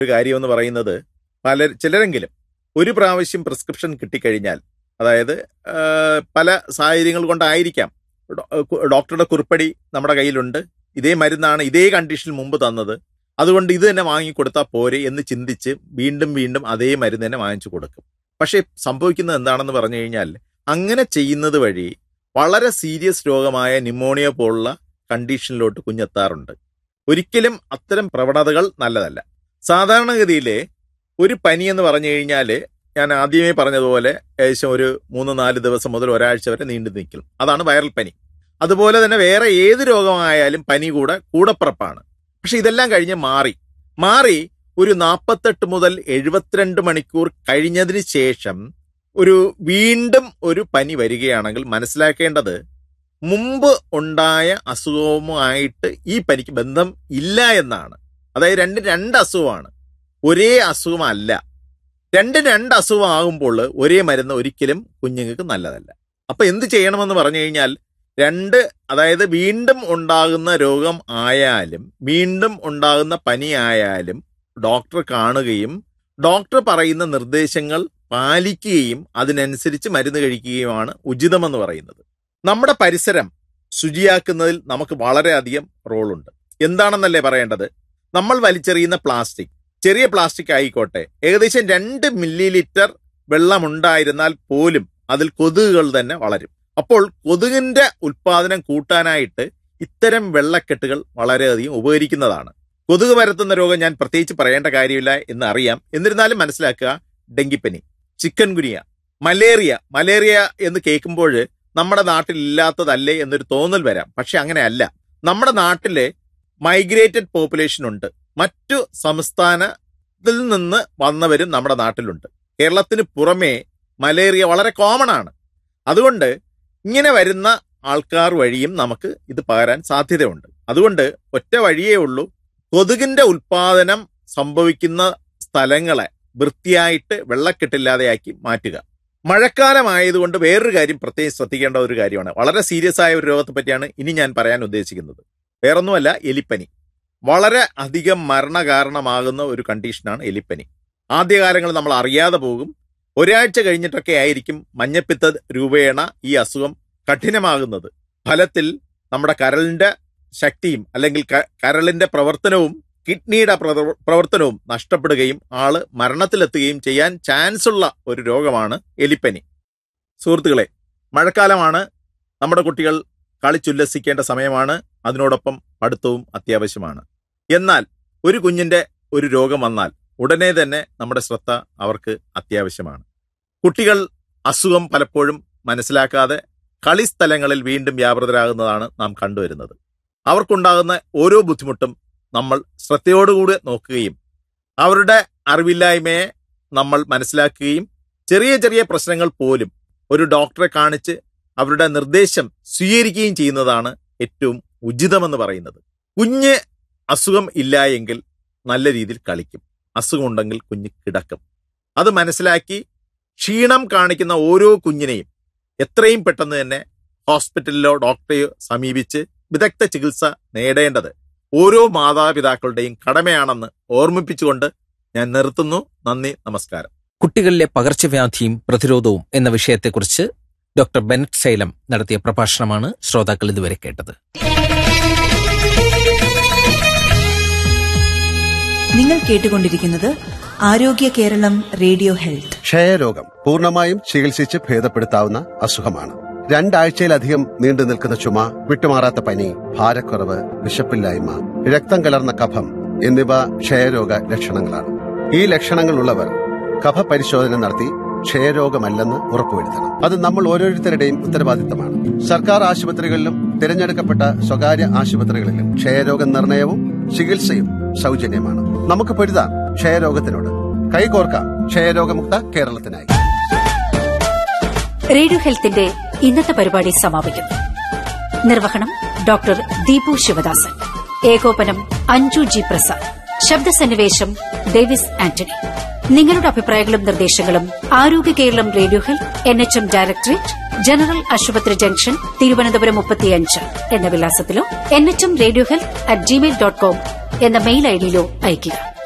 ഒരു കാര്യം എന്ന് പറയുന്നത് പല ചിലരെങ്കിലും ഒരു പ്രാവശ്യം പ്രിസ്ക്രിപ്ഷൻ കിട്ടിക്കഴിഞ്ഞാൽ അതായത് ആ, പല സാഹചര്യങ്ങൾ കൊണ്ടായിരിക്കാം ഡോ- കു- ഡോക്ടറുടെ കുറിപ്പടി നമ്മുടെ കയ്യിലുണ്ട് ഇതേ മരുന്നാണ് ഇതേ കണ്ടീഷനിൽ മുമ്പ് തന്നത് അതുകൊണ്ട് ഇത് തന്നെ വാങ്ങിക്കൊടുത്താൽ പോരെ എന്ന് ചിന്തിച്ച് വീണ്ടും വീണ്ടും അതേ മരുന്ന് തന്നെ വാങ്ങിച്ചു കൊടുക്കും പക്ഷേ സംഭവിക്കുന്നത് എന്താണെന്ന് പറഞ്ഞു കഴിഞ്ഞാൽ അങ്ങനെ ചെയ്യുന്നത് വഴി വളരെ സീരിയസ് രോഗമായ ന്യൂമോണിയ പോലുള്ള കണ്ടീഷനിലോട്ട് കുഞ്ഞെത്താറുണ്ട് ഒരിക്കലും അത്തരം പ്രവണതകൾ നല്ലതല്ല സാധാരണഗതിയിൽ ഒരു പനി എന്ന് പറഞ്ഞു കഴിഞ്ഞാൽ ഞാൻ ആദ്യമേ പറഞ്ഞതുപോലെ ഏകദേശം ഒരു മൂന്ന് നാല് ദിവസം മുതൽ ഒരാഴ്ച വരെ നീണ്ടു നിൽക്കും അതാണ് വൈറൽ പനി അതുപോലെ തന്നെ വേറെ ഏത് രോഗമായാലും പനി കൂടെ കൂടപ്പിറപ്പാണ് പക്ഷെ ഇതെല്ലാം കഴിഞ്ഞ് മാറി മാറി ഒരു നാൽപ്പത്തെട്ട് മുതൽ എഴുപത്തിരണ്ട് മണിക്കൂർ കഴിഞ്ഞതിന് ശേഷം ഒരു വീണ്ടും ഒരു പനി വരികയാണെങ്കിൽ മനസ്സിലാക്കേണ്ടത് മുമ്പ് ഉണ്ടായ അസുഖവുമായിട്ട് ഈ പനിക്ക് ബന്ധം ഇല്ല എന്നാണ് അതായത് രണ്ട് രണ്ട് അസുഖമാണ് ഒരേ അസുഖമല്ല രണ്ട് രണ്ട് അസുഖമാകുമ്പോൾ ഒരേ മരുന്ന് ഒരിക്കലും കുഞ്ഞുങ്ങൾക്ക് നല്ലതല്ല അപ്പൊ എന്ത് ചെയ്യണമെന്ന് പറഞ്ഞു കഴിഞ്ഞാൽ രണ്ട് അതായത് വീണ്ടും ഉണ്ടാകുന്ന രോഗം ആയാലും വീണ്ടും ഉണ്ടാകുന്ന പനി ആയാലും ഡോക്ടർ കാണുകയും ഡോക്ടർ പറയുന്ന നിർദ്ദേശങ്ങൾ പാലിക്കുകയും അതിനനുസരിച്ച് മരുന്ന് കഴിക്കുകയുമാണ് ഉചിതമെന്ന് പറയുന്നത് നമ്മുടെ പരിസരം ശുചിയാക്കുന്നതിൽ നമുക്ക് വളരെയധികം റോളുണ്ട് എന്താണെന്നല്ലേ പറയേണ്ടത് നമ്മൾ വലിച്ചെറിയുന്ന പ്ലാസ്റ്റിക് ചെറിയ പ്ലാസ്റ്റിക് ആയിക്കോട്ടെ ഏകദേശം രണ്ട് മില്ലി ലിറ്റർ വെള്ളമുണ്ടായിരുന്നാൽ പോലും അതിൽ കൊതുകുകൾ തന്നെ വളരും അപ്പോൾ കൊതുകിന്റെ ഉൽപാദനം കൂട്ടാനായിട്ട് ഇത്തരം വെള്ളക്കെട്ടുകൾ വളരെയധികം ഉപകരിക്കുന്നതാണ് കൊതുക് പരത്തുന്ന രോഗം ഞാൻ പ്രത്യേകിച്ച് പറയേണ്ട കാര്യമില്ല എന്ന് അറിയാം എന്നിരുന്നാലും മനസ്സിലാക്കുക ഡെങ്കിപ്പനി ചിക്കൻ ഗുനിയ മലേറിയ മലേറിയ എന്ന് കേൾക്കുമ്പോൾ നമ്മുടെ നാട്ടിൽ ഇല്ലാത്തതല്ലേ എന്നൊരു തോന്നൽ വരാം പക്ഷെ അങ്ങനെയല്ല നമ്മുടെ നാട്ടിലെ മൈഗ്രേറ്റഡ് പോപ്പുലേഷൻ ഉണ്ട് മറ്റു സംസ്ഥാനത്തിൽ നിന്ന് വന്നവരും നമ്മുടെ നാട്ടിലുണ്ട് കേരളത്തിന് പുറമേ മലേറിയ വളരെ കോമൺ ആണ് അതുകൊണ്ട് ഇങ്ങനെ വരുന്ന ആൾക്കാർ വഴിയും നമുക്ക് ഇത് പകരാൻ സാധ്യതയുണ്ട് അതുകൊണ്ട് ഒറ്റ വഴിയേ ഉള്ളൂ കൊതുകിന്റെ ഉൽപാദനം സംഭവിക്കുന്ന സ്ഥലങ്ങളെ വൃത്തിയായിട്ട് വെള്ളക്കെട്ടില്ലാതെയാക്കി മാറ്റുക മഴക്കാലമായതുകൊണ്ട് വേറൊരു കാര്യം പ്രത്യേകം ശ്രദ്ധിക്കേണ്ട ഒരു കാര്യമാണ് വളരെ സീരിയസ് ആയ ഒരു രോഗത്തെ പറ്റിയാണ് ഇനി ഞാൻ പറയാൻ ഉദ്ദേശിക്കുന്നത് വേറൊന്നുമല്ല എലിപ്പനി വളരെ അധികം മരണകാരണമാകുന്ന ഒരു കണ്ടീഷനാണ് എലിപ്പനി ആദ്യകാലങ്ങളിൽ നമ്മൾ അറിയാതെ പോകും ഒരാഴ്ച കഴിഞ്ഞിട്ടൊക്കെ ആയിരിക്കും മഞ്ഞപ്പിത്ത രൂപേണ ഈ അസുഖം കഠിനമാകുന്നത് ഫലത്തിൽ നമ്മുടെ കരളിന്റെ ശക്തിയും അല്ലെങ്കിൽ ക- കരളിന്റെ പ്രവർത്തനവും കിഡ്നിയുടെ പ്രവർ- പ്രവർത്തനവും നഷ്ടപ്പെടുകയും ആള് മരണത്തിലെത്തുകയും ചെയ്യാൻ ചാൻസ് ഉള്ള ഒരു രോഗമാണ് എലിപ്പനി സുഹൃത്തുക്കളെ മഴക്കാലമാണ് നമ്മുടെ കുട്ടികൾ കളിച്ചുല്ലസിക്കേണ്ട സമയമാണ് അതിനോടൊപ്പം പഠിത്തവും അത്യാവശ്യമാണ് എന്നാൽ ഒരു കുഞ്ഞിന്റെ ഒരു രോഗം വന്നാൽ ഉടനെ തന്നെ നമ്മുടെ ശ്രദ്ധ അവർക്ക് അത്യാവശ്യമാണ് കുട്ടികൾ അസുഖം പലപ്പോഴും മനസ്സിലാക്കാതെ കളിസ്ഥലങ്ങളിൽ വീണ്ടും വ്യാപൃതരാകുന്നതാണ് നാം കണ്ടുവരുന്നത് അവർക്കുണ്ടാകുന്ന ഓരോ ബുദ്ധിമുട്ടും നമ്മൾ ശ്രദ്ധയോടുകൂടി നോക്കുകയും അവരുടെ അറിവില്ലായ്മയെ നമ്മൾ മനസ്സിലാക്കുകയും ചെറിയ ചെറിയ പ്രശ്നങ്ങൾ പോലും ഒരു ഡോക്ടറെ കാണിച്ച് അവരുടെ നിർദ്ദേശം സ്വീകരിക്കുകയും ചെയ്യുന്നതാണ് ഏറ്റവും ഉചിതമെന്ന് പറയുന്നത് കുഞ്ഞ് അസുഖം ഇല്ല എങ്കിൽ നല്ല രീതിയിൽ കളിക്കും അസുഖമുണ്ടെങ്കിൽ കുഞ്ഞ് കിടക്കും അത് മനസ്സിലാക്കി ക്ഷീണം കാണിക്കുന്ന ഓരോ കുഞ്ഞിനെയും എത്രയും പെട്ടെന്ന് തന്നെ ഹോസ്പിറ്റലിലോ ഡോക്ടറെയോ സമീപിച്ച് വിദഗ്ധ ചികിത്സ നേടേണ്ടത് ഓരോ മാതാപിതാക്കളുടെയും കടമയാണെന്ന് ഓർമ്മിപ്പിച്ചുകൊണ്ട് ഞാൻ നിർത്തുന്നു നന്ദി നമസ്കാരം കുട്ടികളിലെ പകർച്ചവ്യാധിയും പ്രതിരോധവും എന്ന വിഷയത്തെക്കുറിച്ച് ഡോക്ടർ ബെനറ്റ് സൈലം നടത്തിയ പ്രഭാഷണമാണ് ശ്രോതാക്കൾ ഇതുവരെ കേട്ടത് നിങ്ങൾ കേട്ടുകൊണ്ടിരിക്കുന്നത് ആരോഗ്യ കേരളം റേഡിയോ ഹെൽത്ത് ക്ഷയരോഗം പൂർണ്ണമായും ചികിത്സിച്ച് ഭേദപ്പെടുത്താവുന്ന അസുഖമാണ് രണ്ടാഴ്ചയിലധികം നീണ്ടു നിൽക്കുന്ന ചുമ വിട്ടുമാറാത്ത പനി ഭാരക്കുറവ് വിശപ്പില്ലായ്മ രക്തം കലർന്ന കഫം എന്നിവ ക്ഷയരോഗ ലക്ഷണങ്ങളാണ് ഈ ലക്ഷണങ്ങളുള്ളവർ കഫ പരിശോധന നടത്തി ക്ഷയരോഗമല്ലെന്ന് ഉറപ്പുവരുത്തണം അത് നമ്മൾ ഓരോരുത്തരുടെയും ഉത്തരവാദിത്തമാണ് സർക്കാർ ആശുപത്രികളിലും തിരഞ്ഞെടുക്കപ്പെട്ട സ്വകാര്യ ആശുപത്രികളിലും ക്ഷയരോഗ നിർണയവും ചികിത്സയും സൗജന്യമാണ് നമുക്ക് പൊരുതാം ക്ഷയരോഗത്തിനോട് കൈകോർക്കാം ക്ഷയരോഗമുക്ത കേരളത്തിനായി റേഡിയോ ഹെൽത്തിന്റെ ഇന്നത്തെ പരിപാടി സമാപിക്കുന്നു നിർവഹണം ഡോക്ടർ ദീപു ശിവദാസൻ ഏകോപനം അഞ്ജു ജി പ്രസാദ് ശബ്ദസന്നിവേശം ഡേവിസ് ആന്റണി നിങ്ങളുടെ അഭിപ്രായങ്ങളും നിർദ്ദേശങ്ങളും Arogya Keralam radio health N H M directorate general ആശുപത്രി ജംഗ്ഷൻ തിരുവനന്തപുരം മുപ്പത്തിയഞ്ച് എന്ന വിലാസത്തിലോ N H M radio health at gmail dot com എന്ന മെയിൽ ഐഡിയിലോ അയയ്ക്കുക